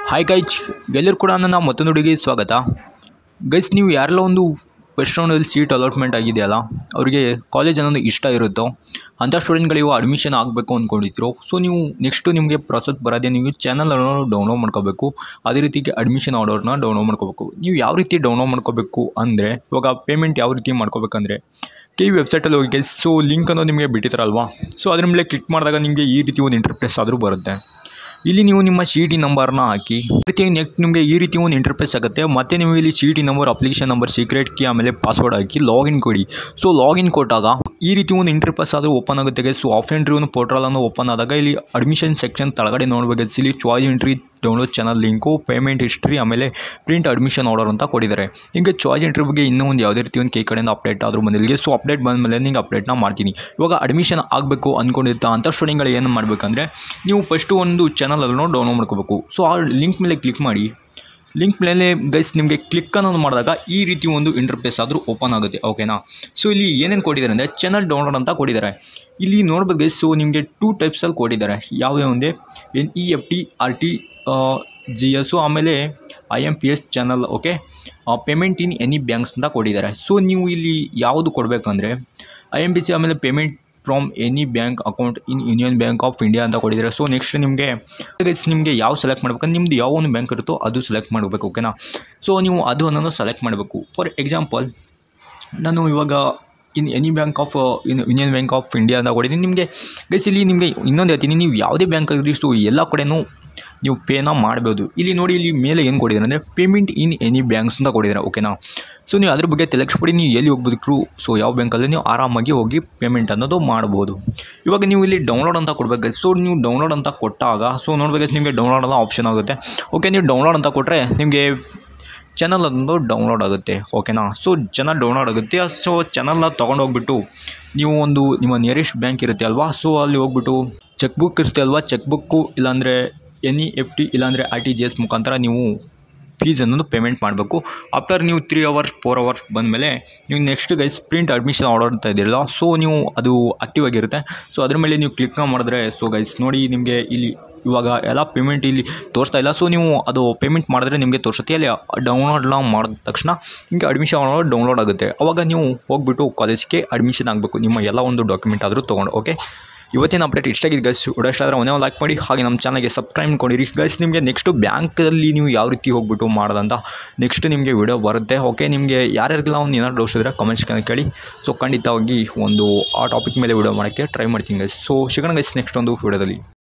hi ಗೈಚ್ ಎಲ್ಲರೂ ಕೂಡ ನನ್ನ ಮತ್ತೊಂದು ಹುಡುಗಿ ಸ್ವಾಗತ ಗೈಸ್ ನೀವು ಯಾರೆಲ್ಲ ಒಂದು ಫಸ್ಟ್ ರೌಂಡಲ್ಲಿ ಸೀಟ್ ಅಲಾಟ್ಮೆಂಟ್ ಆಗಿದೆಯಲ್ಲ ಅವರಿಗೆ ಕಾಲೇಜ್ ಅನ್ನೋದು ಇಷ್ಟ ಇರುತ್ತೋ ಅಂಥ ಸ್ಟೂಡೆಂಟ್ಗಳಿಗೂ ಅಡ್ಮಿಷನ್ ಆಗಬೇಕು ಅಂದ್ಕೊಂಡಿದ್ರು ಸೊ ನೀವು ನೆಕ್ಸ್ಟು ನಿಮಗೆ ಪ್ರೊಸೆಸ್ ಬರೋದೇ ನೀವು ಚಾನಲ್ ಡೌನ್ಲೋಡ್ ಮಾಡ್ಕೋಬೇಕು ಅದೇ ರೀತಿಗೆ ಅಡ್ಮಿಷನ್ ಆರ್ಡರ್ನ ಡೌನ್ಲೋಡ್ ಮಾಡ್ಕೋಬೇಕು ನೀವು ಯಾವ ರೀತಿ ಡೌನ್ಲೋಡ್ ಮಾಡ್ಕೋಬೇಕು ಅಂದರೆ ಇವಾಗ ಪೇಮೆಂಟ್ ಯಾವ ರೀತಿ ಮಾಡ್ಕೋಬೇಕಂದ್ರೆ ಕೆ ವೆಬ್ಸೈಟಲ್ಲಿ ಹೋಗಿ ಸೊ ಲಿಂಕ್ ಅನ್ನೋದು ನಿಮಗೆ ಬಿಟ್ಟಿರ್ತಾರಲ್ವಾ ಸೊ ಅದ್ರ ಮೇಲೆ ಕ್ಲಿಕ್ ಮಾಡಿದಾಗ ನಿಮಗೆ ಈ ರೀತಿ ಒಂದು ಇಂಟರ್ಫೇಸ್ ಆದರೂ ಬರುತ್ತೆ ಇಲ್ಲಿ ನೀವು ನಿಮ್ಮ ಸಿ ಟಿ ನಂಬರ್ನ ಹಾಕಿ ಅದಕ್ಕೆ ನೆಕ್ಸ್ಟ್ ನಿಮಗೆ ಈ ರೀತಿ ಒಂದು ಇಂಟರ್ಫೇಸ್ ಆಗುತ್ತೆ ಮತ್ತೆ ನೀವು ಇಲ್ಲಿ C T number application number secret key ಆಮೇಲೆ ಪಾಸ್ವರ್ಡ್ ಹಾಕಿ ಲಾಗಿನ್ ಕೊಡಿ ಸೊ ಲಾಗಿನ್ ಕೊಟ್ಟಾಗ ಈ ರೀತಿ ಒಂದು ಇಂಟರ್ಫೇಸ್ ಆದರೂ ಓಪನ್ ಆಗುತ್ತೆ ಸೊ ಆಫ್ ಎಂಟ್ರಿ ಒಂದು ಪೋರ್ಟಲನ್ನು ಓಪನ್ ಆದಾಗ ಇಲ್ಲಿ ಅಡ್ಮಿಷನ್ ಸೆಕ್ಷನ್ ಕೆಳಗಡೆ ನೋಡಬೇಕು ಇಲ್ಲಿ choice entry download channel link payment history ಆಮೇಲೆ ಪ್ರಿಂಟ್ ಅಡ್ಮಿಷನ್ ಆರ್ಡರ್ ಅಂತ ಕೊಟ್ಟಿದ್ದಾರೆ ನಿಮಗೆ ಚಾಯ್ಸ್ ಎಂಟ್ರಿ ಬಗ್ಗೆ ಇನ್ನೂ ಒಂದು ಯಾವುದೇ ರೀತಿ ಒಂದು ಕೈ ಕಡೆಯಿಂದ ಅಪ್ಡೇಟ್ ಆದರೂ ಬಂದಿಲ್ಲ ಸೊ ಅಪ್ಡೇಟ್ ಬಂದಮೇಲೆ ನಿಮಗೆ ಅಪ್ಡೇಟ್ನ ಮಾಡ್ತೀನಿ ಇವಾಗ ಅಡ್ಮಿಷನ್ ಆಗಬೇಕು ಅಂದ್ಕೊಂಡಿರ್ತಾ ಅಂಥ ಸ್ಟೂಡೆಂಟ್ಗಳು ಏನು ಮಾಡಬೇಕಂದ್ರೆ ನೀವು ಫಸ್ಟು ಒಂದು ಚಾನಲನ್ನು ಡೌನ್ಲೋಡ್ ಮಾಡ್ಕೋಬೇಕು ಸೊ ಆ ಲಿಂಕ್ ಮೇಲೆ ಕ್ಲಿಕ್ ಮಾಡಿ ಲಿಂಕ್ ಮೇಲೆ ಗೈಸ್ ನಿಮಗೆ ಕ್ಲಿಕ್ ಅನ್ನೋದು ಮಾಡಿದಾಗ ಈ ರೀತಿ ಒಂದು ಇಂಟರ್ಫೇಸ್ ಆದರೂ ಓಪನ್ ಆಗುತ್ತೆ ಓಕೆನಾ ಸೊ ಇಲ್ಲಿ ಏನೇನು ಕೊಟ್ಟಿದ್ದಾರೆ ಅಂದರೆ ಚಾನಲ್ ಡೌನ್ಲೋಡ್ ಅಂತ ಕೊಟ್ಟಿದ್ದಾರೆ ಇಲ್ಲಿ ನೋಡ್ಬೋದು ಗೈಸ್ ಸೊ ನಿಮಗೆ ಟೂ ಟೈಪ್ಸಲ್ಲಿ ಕೊಟ್ಟಿದ್ದಾರೆ ಯಾವುದೇ ಒಂದೇ N E F T R T G S ಆಮೇಲೆ I M P S channel okay payment in any banks ಅಂತ ಕೊಟ್ಟಿದ್ದಾರೆ ಸೊ ನೀವು ಇಲ್ಲಿ ಯಾವುದು ಕೊಡಬೇಕಂದ್ರೆ ಐ ಎಮ್ ಪಿ ಸಿ ಆಮೇಲೆ payment from any bank account in Union Bank of India ಅಂತ ಕೊಟ್ಟಿದ್ದಾರೆ ಸೊ ನೆಕ್ಸ್ಟ್ ನಿಮಗೆ ನಿಮಗೆ ಯಾವ ಸೆಲೆಕ್ಟ್ ಮಾಡ್ಬೇಕಂದ್ರೆ ನಿಮ್ದು ಯಾವ ಒಂದು ಬ್ಯಾಂಕ್ ಇರುತ್ತೋ ಅದು ಸೆಲೆಕ್ಟ್ ಮಾಡಬೇಕು ಓಕೆನಾ ಸೊ ನೀವು ಅದು ಅನ್ನೋದು ಸೆಲೆಕ್ಟ್ ಮಾಡಬೇಕು ಫಾರ್ ಎಕ್ಸಾಂಪಲ್ ನಾನು ಇವಾಗ in any bank of in Union Bank of India ಅಂತ ಕೊಟ್ಟಿದ್ದೀನಿ ನಿಮಗೆ ಗೈಸ್ ಇಲ್ಲಿ ನಿಮಗೆ ಇನ್ನೊಂದು ಹೇಳ್ತೀನಿ ನೀವು ಯಾವುದೇ ಬ್ಯಾಂಕ್ ಇಷ್ಟು ಎಲ್ಲ ಕಡೆನೂ ನೀವು ಪೇನ ಮಾಡ್ಬೋದು ಇಲ್ಲಿ ನೋಡಿ ಇಲ್ಲಿ ಮೇಲೆ ಏನು ಕೊಟ್ಟಿದ್ದಾರೆ ಅಂದರೆ ಪೇಮೆಂಟ್ ಇನ್ ಎನಿ ಬ್ಯಾಂಕ್ಸ್ ಅಂತ ಕೊಟ್ಟಿದ್ದಾರೆ ಓಕೆನಾ ಸೊ ನೀವು ಅದ್ರ ಬಗ್ಗೆ ತೆಲೆಕ್ಷಪಡಿ ನೀವು ಎಲ್ಲಿ ಹೋಗ್ಬೇಕು ಸೊ ಯಾವ ಬ್ಯಾಂಕಲ್ಲಿ ನೀವು ಆರಾಮಾಗಿ ಹೋಗಿ ಪೇಮೆಂಟ್ ಅನ್ನೋದು ಮಾಡ್ಬೋದು ಇವಾಗ ನೀವು ಇಲ್ಲಿ ಡೌನ್ಲೋಡ್ ಅಂತ ಕೊಡಬೇಕು ಸೊ ನೀವು ಡೌನ್ಲೋಡ್ ಅಂತ ಕೊಟ್ಟಾಗ ಸೊ ನೋಡ್ಬೇಕಾದ್ರೆ ನಿಮಗೆ ಡೌನ್ಲೋಡ್ ಅನ್ನೋ ಆಪ್ಷನ್ ಆಗುತ್ತೆ ಓಕೆ ನೀವು ಡೌನ್ಲೋಡ್ ಅಂತ ಕೊಟ್ಟರೆ ನಿಮಗೆ ಚಾನಲ್ ಒಂದು ಡೌನ್ಲೋಡ್ ಆಗುತ್ತೆ ಓಕೆನಾ ಸೊ ಚಾನಲ್ ಡೌನ್ಲೋಡ್ ಆಗುತ್ತೆ ಸೊ ಚಾನಲ್ನ ತೊಗೊಂಡೋಗ್ಬಿಟ್ಟು ನೀವು ಒಂದು ನಿಮ್ಮ ನಿಯರೆಸ್ಟ್ ಬ್ಯಾಂಕ್ ಇರುತ್ತೆ ಅಲ್ವಾ ಸೊ ಅಲ್ಲಿ ಹೋಗ್ಬಿಟ್ಟು ಚೆಕ್ ಬುಕ್ ಇರುತ್ತೆ ಅಲ್ವಾ ಚೆಕ್ ಬುಕ್ಕು ಇಲ್ಲಾಂದರೆ ಎನ್ ಇ ಎಫ್ ಟಿ ಇಲ್ಲಾಂದರೆ ಆರ್ ಟಿ ಜಿ ಎಸ್ ಮುಖಾಂತರ ನೀವು ಫೀಸ್ ಅನ್ನೋದು ಪೇಮೆಂಟ್ ಮಾಡಬೇಕು ಆಫ್ಟರ್ ನೀವು ತ್ರೀ ಅವರ್ಸ್ ಫೋರ್ ಅವರ್ಸ್ ಬಂದಮೇಲೆ ನೀವು next guys print admission order ಅಂತ ಇದ್ದೀರಲ್ಲ ಸೊ ನೀವು ಅದು ಆಕ್ಟಿವ್ ಆಗಿರುತ್ತೆ ಸೊ ಅದ್ರ ಮೇಲೆ ನೀವು ಕ್ಲಿಕ್ ಮಾಡಿದ್ರೆ ಸೊ ಗೈಸ್ ನೋಡಿ ನಿಮಗೆ ಇಲ್ಲಿ ಇವಾಗ ಎಲ್ಲ ಪೇಮೆಂಟ್ ಇಲ್ಲಿ ತೋರಿಸ್ತಾ ಇಲ್ಲ ಸೊ ನೀವು ಅದು ಪೇಮೆಂಟ್ ಮಾಡಿದ್ರೆ ನಿಮಗೆ ತೋರಿಸುತ್ತೆ ಅಲ್ಲಿ ಡೌನ್ಲೋಡ್ನ ಮಾಡಿದ ತಕ್ಷಣ ನಿಮಗೆ ಅಡ್ಮಿಷನ್ ಆರ್ಡರ್ ಡೌನ್ಲೋಡ್ ಆಗುತ್ತೆ ಅವಾಗ ನೀವು ಹೋಗ್ಬಿಟ್ಟು ಕಾಲೇಜ್ಗೆ ಅಡ್ಮಿಷನ್ ಆಗಬೇಕು ನಿಮ್ಮ ಎಲ್ಲ ಒಂದು ಡಾಕ್ಯುಮೆಂಟ್ ಆದರೂ ತೊಗೊಂಡು ಓಕೆ ಇವತ್ತಿನ ಅಪ್ಡೇಟ್ ಇಷ್ಟ ಆಗಿದೆ ಗೈಸ್ ವಿಡಿಯೋ ಇಷ್ಟ ಆದರೆ ಒಂದೇ ಲೈಕ್ ಮಾಡಿ ಹಾಗೆ ನಮ್ಮ ಚಾನಲ್ಗೆ ಸಬ್ಸ್ಕ್ರೈಬ್ ಕೊಡಿರಿ ಗೈಸ್ ನಿಮಗೆ ನೆಕ್ಸ್ಟು ಬ್ಯಾಂಕಲ್ಲಿ ನೀವು ಯಾವ ರೀತಿ ಹೋಗ್ಬಿಟ್ಟು ಮಾಡೋದಂತ ನೆಕ್ಸ್ಟ್ ನಿಮಗೆ ವಿಡಿಯೋ ಬರುತ್ತೆ ಓಕೆ ನಿಮಗೆ ಯಾರ್ಯಾರಿಗೆಲ್ಲ ಒಂದು ಏನಾದ್ರು ಡೌಟ್ಸ್ ಇದ್ದರೆ ಕಮೆಂಟ್ಸ್ ಕೇಳಿ ಸೊ ಖಂಡಿತವಾಗಿ ಒಂದು ಆ ಟಾಪಿಕ್ ಮೇಲೆ ವಿಡಿಯೋ ಮಾಡೋಕ್ಕೆ ಟ್ರೈ ಮಾಡ್ತೀನಿ ಗೈಸ್ ಸೊ ಸಿಗೋಣ ಗೈಸ್ ನೆಕ್ಸ್ಟ್ ಒಂದು ವಿಡಿಯೋದಲ್ಲಿ